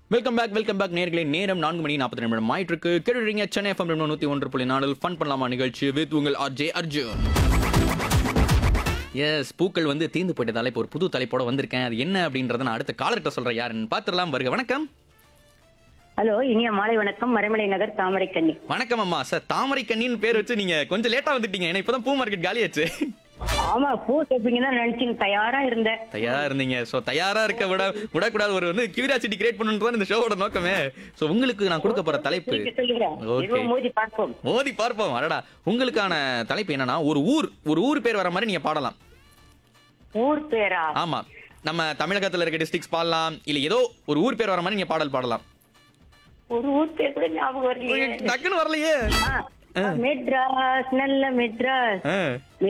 Welcome back welcome back நேர்களே நேரம் நான்கு மணி நாற்பத்தி ரெண்டு நிமிடம் ஆயிட்டு இருக்கு கேட்டுறீங்க சென்னை எஃப்எம் நூத்தி ஒன்று புள்ளி நாலில் ஃபன் பண்ணலாமா நிகழ்ச்சி வித் உங்கள் ஆர்ஜே அர்ஜுன் எஸ் பூக்கள் வந்து தீர்ந்து போயிட்டதால இப்போ ஒரு புது தலைப்போட வந்திருக்கேன் அது என்ன அப்படின்றத நான் அடுத்த காலர்கிட்ட சொல்றேன் யாருன்னு பார்த்துடலாம் வருக வணக்கம் ஹலோ இனிய மாலை வணக்கம் மறைமலை நகர் தாமரைக்கண்ணி வணக்கம் அம்மா சார் தாமரை கண்ணின்னு பேர் வச்சு நீங்க கொஞ்சம் லேட்டா வந்துட்டீங்க ஏன்னா இப்பதான் பூ மார்க்கெட் காலியாச்சு ஆமா பூ கேட்பீங்க தான் நினைச்சீங்க தயாரா இருந்தேன் தயாரா இருந்தீங்க சோ தயாரா இருக்க விட விடக்கூடாது ஒரு வந்து கியூரியாசிட்டி கிரியேட் பண்ணணும் இந்த ஷோவோட நோக்கமே சோ உங்களுக்கு நான் கொடுக்க போற தலைப்பு திருப்பி சொல்லுங்க Okay. எதுவும் மோதி பார்ப்போம் மோதி பார்ப்போம் அடடா உங்களுக்கான தலைப்பு என்னன்னா ஒரு ஊர் ஒரு ஊர் பேர் வர மாதிரி நீங்க பாடலாம் ஊர் பேரா ஆமா நம்ம தமிழகத்துல இருக்க டிஸ்ட்ரிக்ஸ் பாடலாம் இல்ல ஏதோ ஒரு ஊர் பேர் வர மாதிரி நீங்க பாடல் பாடலாம் ஒரு ஊர் பேர் கூட ஞாபகம் வரலையே டக்குன்னு வரலையே ஆ, மெட்ராஸ் நல்ல மெட்ராஸ் ஆ.